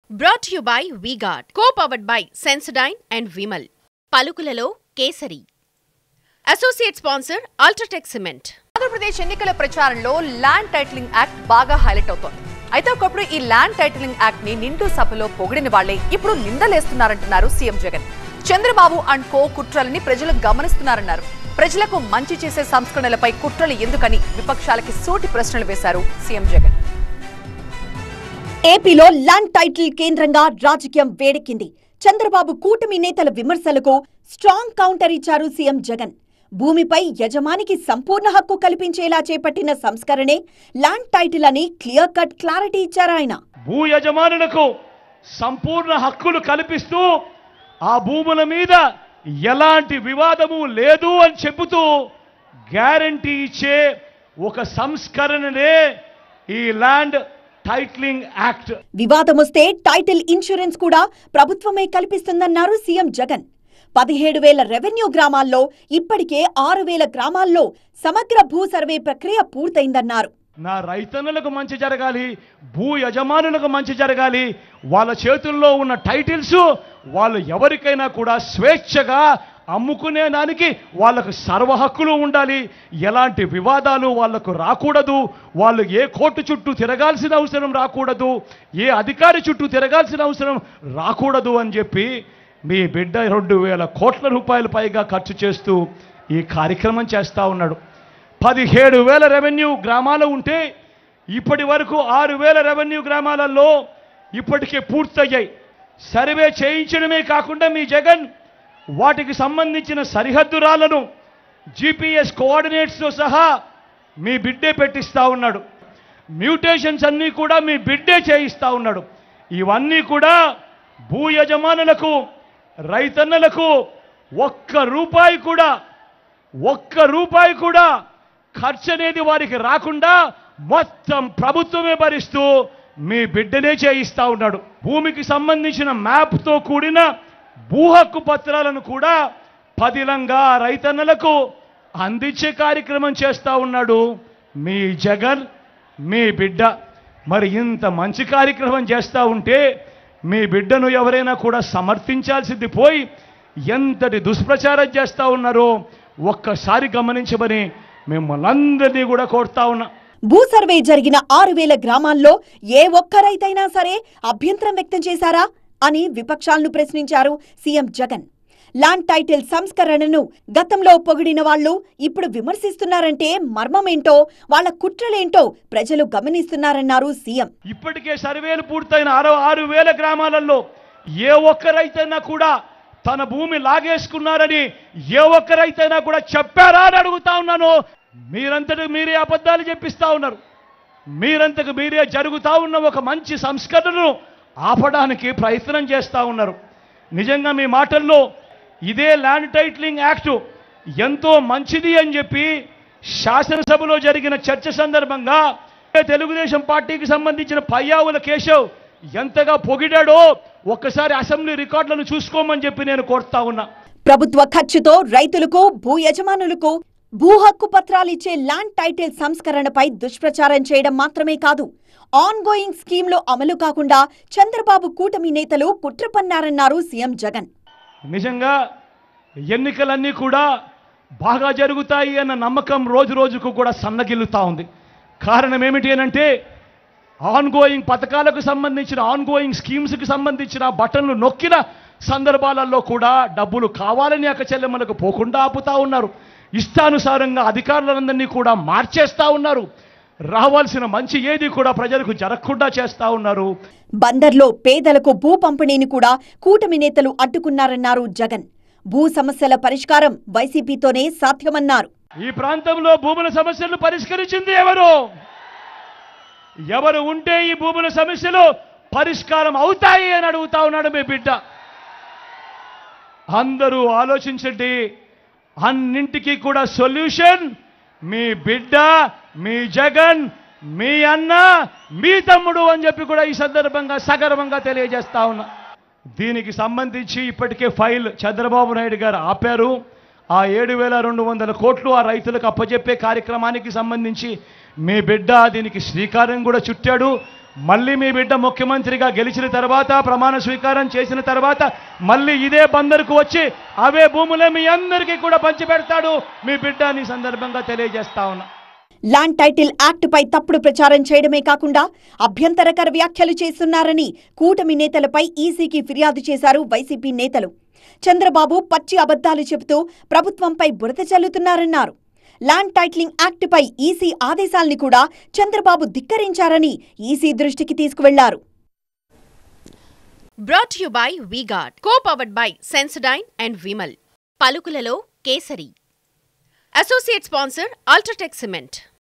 brought you by V Guard co powered by Sensodyne and Vimal పలుకులలో Kesari associate sponsor UltraTech cement Andhra Pradesh ఎన్నికల ప్రచారంలో land titling act బాగా highlight అవుతోంది అయితే ఒకప్పుడు ఈ ల్యాండ్ టైటిలింగ్ యాక్ట్ ని నిండు సభలో పొగిడిన వాళ్లే ఇప్పుడు నిందలేస్తున్నారంటున్నారు CM Jagan Chandrababu and co కుట్రలని ప్రజలు గమనిస్తున్నారన్నారు ప్రజలకు మంచి చేసే సంస్కరణలపై కుట్రలు ఎందుకని విపక్షాలకి సూటి ప్రశ్నలు వేశారు సీఎం జగన్ ఏపీలో ల్యాండ్ టైటిల్ కేంద్రంగా రాజకీయం వేడెక్కింది చంద్రబాబు కూటమి నేతల విమర్శలకు స్ట్రాంగ్ కౌంటర్ ఇచ్చారు సీఎం జగన్ భూమిపై యజమానికి సంపూర్ణ హక్కు కల్పించేలా చేపట్టిన సంస్కరణే ల్యాండ్ టైటిల్ అని క్లియర్ కట్ క్లారిటీ ఇచ్చారు ఆయన భూ యజమానులకు సంపూర్ణ హక్కులు కల్పిస్తూ ఆ భూముల మీద ఎలాంటి వివాదము లేదు అని చెబుతూ గ్యారంటీ ఇచ్చే ఒక సంస్కరణనే ఈ ల్యాండ్ టైటిలింగ్ యాక్ట్ వివాదమొస్తే టైటిల్ ఇన్సూరెన్స్ కూడా ప్రభుత్వమే కల్పిస్తుందన్నారు సీఎం జగన్ పదిహేడు వేల రెవెన్యూ గ్రామాల్లో ఇప్పటికే ఆరు వేల గ్రామాల్లో సమగ్ర భూ సర్వే ప్రక్రియ పూర్తయిందన్నారు నా రైతన్నులకు మంచి జరగాలి భూ యజమానులకు మంచి జరగాలి వాళ్ళ చేతుల్లో ఉన్న టైటిల్స్ వాళ్ళు ఎవరికైనా కూడా స్వేచ్ఛగా అమ్ముకునే దానికి వాళ్ళకు సర్వ హక్కులు ఉండాలి ఎలాంటి వివాదాలు వాళ్ళకు రాకూడదు వాళ్ళు ఏ కోర్టు చుట్టూ తిరగాల్సిన అవసరం రాకూడదు ఏ అధికారి చుట్టూ తిరగాల్సిన అవసరం రాకూడదు అని చెప్పి మీ బిడ్డ రెండు వేల కోట్ల రూపాయల పైగా ఖర్చు చేస్తూ ఈ కార్యక్రమం చేస్తూ ఉన్నాడు పదిహేడు వేల రెవెన్యూ గ్రామాలు ఉంటే ఇప్పటి వరకు ఆరు వేల రెవెన్యూ గ్రామాలలో ఇప్పటికే పూర్తయ్యాయి సర్వే చేయించడమే కాకుండా మీ జగన్ వాటికి సంబంధించిన సరిహద్దురాలను జీపీఎస్ కోఆర్డినేట్స్తో సహా మీ బిడ్డే పెట్టిస్తా ఉన్నాడు మ్యూటేషన్స్ అన్నీ కూడా మీ బిడ్డే చేయిస్తా ఉన్నాడు ఇవన్నీ కూడా భూ యజమానులకు రైతన్నలకు ఒక్క రూపాయి కూడా ఒక్క రూపాయి కూడా ఖర్చు అనేది వారికి రాకుండా మొత్తం ప్రభుత్వమే భరిస్తూ మీ బిడ్డనే చేయిస్తా ఉన్నాడు భూమికి సంబంధించిన మ్యాప్తో కూడిన భూ హక్కు పత్రాలను కూడా పదిలంగా రైతన్నలకు అందించే కార్యక్రమం చేస్తా ఉన్నాడు మీ జగన్ మీ బిడ్డ మరి ఇంత మంచి కార్యక్రమం చేస్తూ ఉంటే మీ బిడ్డను ఎవరైనా కూడా సమర్థించాల్సింది పోయి ఎంతటి దుష్ప్రచారం చేస్తూ ఉన్నారో ఒక్కసారి గమనించమని మిమ్మల్ని అందరినీ కూడా కోరుతా ఉన్నా భూ సర్వే జరిగిన ఆరు వేల గ్రామాల్లో ఏ ఒక్క రైతైనా సరే అభ్యంతరం వ్యక్తం చేశారా అని విపక్షాలను ప్రశ్నించారు సీఎం జగన్ ల్యాండ్ టైటిల్ సంస్కరణను గతంలో పొగిడిన వాళ్ళు ఇప్పుడు విమర్శిస్తున్నారంటే మర్మమేంటో వాళ్ళ కుట్రలేంటో ప్రజలు గమనిస్తున్నారన్నారు సీఎం ఇప్పటికే సర్వేలు పూర్తయిన ఆరు ఆరు వేల గ్రామాలలో ఏ ఒక్క రైతైనా కూడా తన భూమి లాగేసుకున్నారని ఏ ఒక్క రైతైనా కూడా చెప్పారా అని అడుగుతా ఉన్నాను మీరంతటి మీరే అబద్ధాలు చెప్పిస్తా ఉన్నారు మీరంతకు మీరే జరుగుతా ఉన్న ఒక మంచి సంస్కరణను ఆపడానికి ప్రయత్నం చేస్తూ ఉన్నారు నిజంగా మీ మాటల్లో ఇదే ల్యాండ్ టైటిలింగ్ యాక్టు ఎంతో మంచిది అని చెప్పి శాసనసభలో జరిగిన చర్చ సందర్భంగా తెలుగుదేశం పార్టీకి సంబంధించిన పయ్యావుల కేశవ్ ఎంతగా పొగిడాడో ఒక్కసారి అసెంబ్లీ రికార్డులను చూసుకోమని చెప్పి నేను కోరుతా ఉన్నా ప్రభుత్వ ఖర్చుతో రైతులకు భూ యజమానులకు భూ హక్కు పత్రాలిచ్చే ల్యాండ్ టైటిల్ సంస్కరణపై దుష్ప్రచారం చేయడం మాత్రమే కాదు ఆన్ గోయింగ్ స్కీమ్లో అమలు కాకుండా చంద్రబాబు కూటమి నేతలు కుట్ర పన్నారన్నారు సీఎం జగన్ నిజంగా ఎన్నికలన్నీ కూడా బాగా జరుగుతాయి అన్న నమ్మకం రోజు రోజుకు కూడా సన్నగిల్లుతా ఉంది కారణం ఏమిటి అనంటే ఆన్ గోయింగ్ పథకాలకు సంబంధించిన ఆన్ గోయింగ్ స్కీమ్స్కి సంబంధించిన బటన్లు నొక్కిన సందర్భాలలో కూడా డబ్బులు కావాలని అక్క చెల్లెమ్మలకు పోకుండా ఆపుతా ఉన్నారు ఇష్టానుసారంగా అధికారులందరినీ కూడా మార్చేస్తా ఉన్నారు రావాల్సిన మంచి ఏది కూడా ప్రజలకు జరగకుండా చేస్తా ఉన్నారు బందర్లో పేదలకు భూ పంపిణీని కూడా కూటమి నేతలు అడ్డుకున్నారన్నారు జగన్ భూ సమస్యల పరిష్కారం వైసీపీతోనే సాధ్యమన్నారు ఈ ప్రాంతంలో భూముల సమస్యలను పరిష్కరించింది ఎవరు ఎవరు ఉంటే ఈ భూముల సమస్యలు పరిష్కారం అవుతాయి అని అడుగుతా ఉన్నాడు మీ బిడ్డ అందరూ ఆలోచించండి అన్నింటికీ కూడా సొల్యూషన్ మీ బిడ్డ మీ జగన్ మీ అన్న మీ తమ్ముడు అని చెప్పి కూడా ఈ సందర్భంగా సగర్వంగా తెలియజేస్తా ఉన్నా దీనికి సంబంధించి ఇప్పటికే ఫైల్ చంద్రబాబు నాయుడు గారు ఆపారు ఆ ఏడు వేల రెండు వందల కోట్లు ఆ రైతులకు అప్పజెప్పే కార్యక్రమానికి సంబంధించి మీ బిడ్డ దీనికి శ్రీకారం కూడా చుట్టాడు మళ్ళీ మీ బిడ్డ ముఖ్యమంత్రిగా గెలిచిన తర్వాత ప్రమాణ స్వీకారం చేసిన తర్వాత మళ్ళీ ఇదే బందరుకు వచ్చి అవే భూములే మీ అందరికీ కూడా పంచిపెడతాడు మీ బిడ్డ అని ఈ సందర్భంగా తెలియజేస్తా ఉన్నా ల్యాండ్ టైటిల్ యాక్ట్ పై తప్పుడు ప్రచారం చేయడమే కాకుండా అభ్యంతరకర వ్యాఖ్యలు చేస్తున్నారని కూటమి నేతలపై ఈసీకి ఫిర్యాదు చేశారు వైసీపీ నేతలు చంద్రబాబు పచ్చి అబద్ధాలు చెబుతూ ప్రభుత్వంపై బురద చల్లుతున్నారన్నారు ల్యాండ్ టైటిలింగ్ యాక్ట్ పై ఈసీ ఆదేశాల్ని కూడా చంద్రబాబు ధిక్కరించారని ఈసీ దృష్టికి తీసుకువెళ్లారు brought you by V Guard co powered by Sensodyne and Vimal పలుకులలో Kesari associate sponsor UltraTech cement